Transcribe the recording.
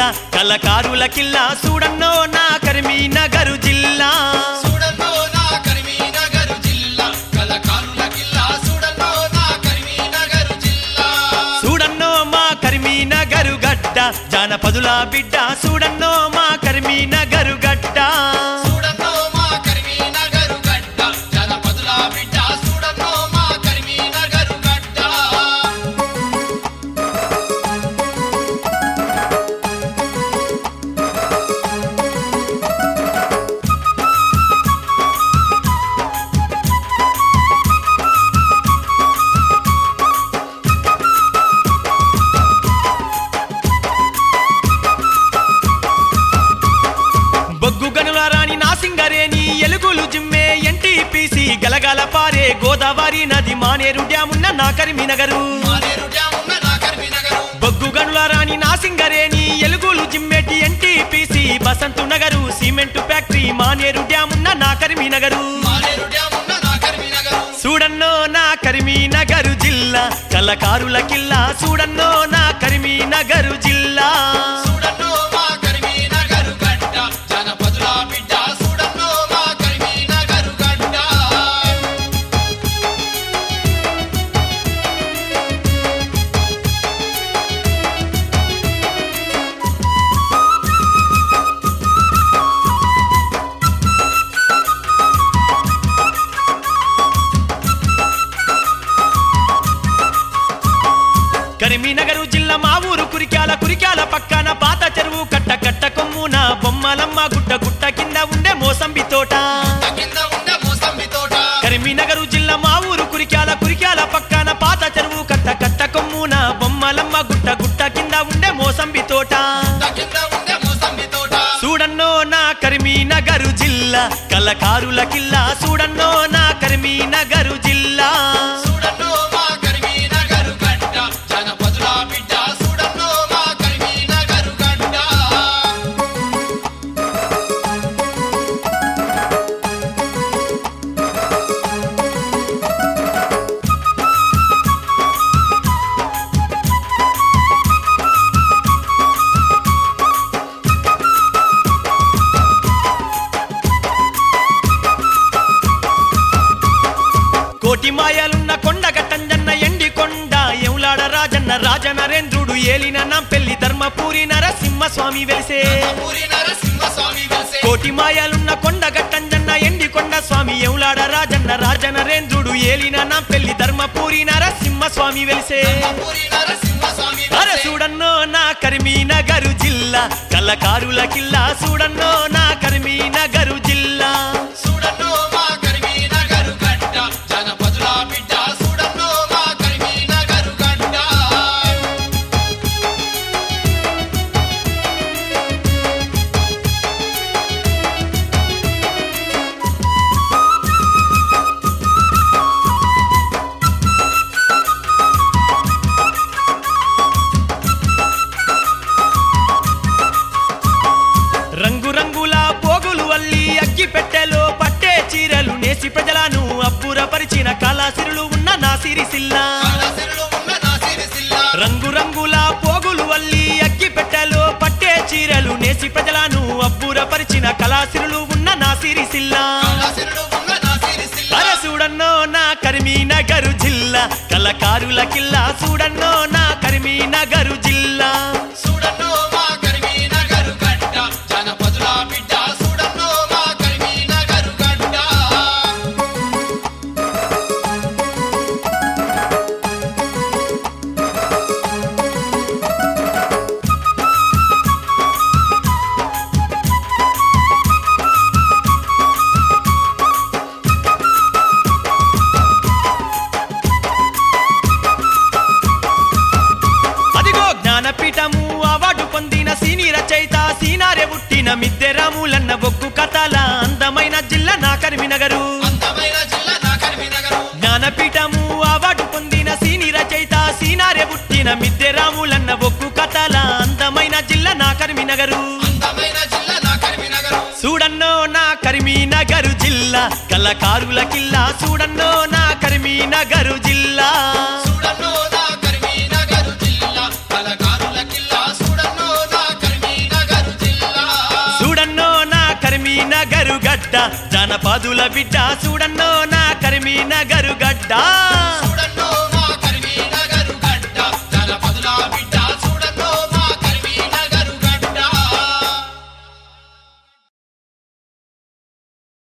జిల్లా కళకారుల కిల్లా చూడన్నో నా కరీంనగర్ జిల్లా చూడన్నో నా కరీంనగర్ జిల్లా కళకారుల కిల్లా చూడన్నో నా కరీంనగర్ జిల్లా చూడన్నో మా కరీంనగర్ గడ్డ జానపదుల బిడ్డ చూడన్నో మా కరీంనగర్ గడ్డ చూడన్నో మా కరీంనగర్ గడ్డ జనపదుల బిడ్డ చూడన్నో మా కరీంనగర్ గడ్డ బొగ్గు గనుల రాణి నాసింగరేని ఎలుగులు జిమ్మే ఎన్టీపీసీ గలగల పారే గోదావరి నది మానేరు డ్యామున్న నా కరీంనగరు మానేరు డ్యామున్న నా కరీంనగర్ బొగ్గు గనుల రాణి నాసింగరేని ఎలుగులు జిమ్మేటి NTPC Basanth Nagar cement factory Maneru డ్యామున్న నా కరీంనగరు మానేరు డ్యామున్న నా కరీంనగర్ చూడన్నో నా కరీంనగరు జిల్లా కళకారుల కిల్లా చూడన్నో నా కరీంనగరు జిల్లా చూడన్నో మా కరీంనగర్ గడ్డ జనపదుల బిడ్డ చూడన్నో మా కరీంనగర్ గడ్డ కరీంనగరు జిల్లా మా ఊరు కురికాల కురికాల పక్కన పాత చెరువు కట్ట కట్ట కొమ్మున బొమ్మలమ్మ గుట్ట గుట్ట కింద ఉండే మోసంబి తోట కింద ఉండే మోసంబి తోట కరీంనగరు జిల్లా మా ఊరు కురికాల కురికాల పక్కన పాత చెరువు కట్ట కట్ట కొమ్మున బొమ్మలమ్మ గుట్ట గుట్ట కింద ఉండే మోసంబి తోట కింద ఉండే మోసంబి తోట చూడన్నో నా కరీంనగరు జిల్లా కళకారుల కిల్లా చూడన్నో నా కరీంనగరు జిల్లా చూడన్నో మా కరీంనగర్ గడ్డ జనపదుల బిడ్డ చూడన్నో మా కరీంనగర్ గడ్డ కోటి మాయలున్న కొండ గట్టంజన్న ఎండి కొండ ఎవులాడ రాజన్న రాజ నరేంద్రుడు ఏలిన నా పెళ్లి ధర్మపూరి నరసింహ స్వామి వెలిసే పూరి నరసింహ స్వామి వెలిసే కోటి మాయలున్న కొండ గట్టంజన్న ఎండి కొండ స్వామి ఎవులాడ రాజన్న రాజ నరేంద్రుడు ఏలిన నా పెళ్లి ధర్మపూరి నరసింహ స్వామి వెలిసే పూరి నరసింహ స్వామి అర వెలిసే చూడన్నో నా కరీంనగరు జిల్లా కళకారుల కిల్లా చూడన్నో నా కరీంనగరు జిల్లా చూడన్నో మా కరీంనగర్ గడ్డ జనపదుల బిడ్డ చూడన్నో మా కరీంనగర్ గడ్డ రంగు రంగుల పోగులు అల్లి అగ్గి పెట్టెలో పట్టే చీరలు నేసి ప్రజలను అబ్బురపరిచిన కళాసిరులు ఉన్న నా సిరిసిల్ల కాళాసిరులు ఉన్న నా సిరిసిల్ల రంగు రంగుల పోగులు అల్లి అగ్గి పెట్టెలో పట్టే చీరలు నేసి ప్రజలను అబ్బురపరిచిన కళాసిరులు ఉన్న నా సిరిసిల్ల కాళాసిరులు ఉన్న నా సిరిసిల్ల అర చూడన్నో నా కరీంనగరు జిల్లా కళకారుల కిల్లా చూడన్నో నా కరీంనగరు జిల్లా చూడన్నో మా కరీంనగర్ గడ్డ జనపదుల బిడ్డ చూడన్నో మా కరీంనగర్ గడ్డ అదిగో జ్ఞానపీఠము అవార్డు పొందిన సీని రచయిత సీనారే పుట్టిన మిద్దె రాములన్న బొగ్గు కథల అందమైన జిల్లా నా కరీంనగరు అందమైన జిల్లా నా కరీంనగర్ జ్ఞానపీఠము అవార్డు పొందిన సీని రచయిత సీనారే పుట్టిన మిద్దె రాములన్న బొగ్గు కథల అందమైన జిల్లా నా కరీంనగరు అందమైన జిల్లా నా కరీంనగర్ చూడన్నో నా కరీంనగరు జిల్లా కళకారుల కిల్లా చూడన్నో నా కరీంనగరు జిల్లా చూడన్నో నా కరీంనగర్ జిల్లా కళకారుల కిల్లా చూడన్నో నా కరీంనగర్ గడ్డ జానపదుల బిడ్డ చూడన్నో నా కరిమి నగరు గడ్డ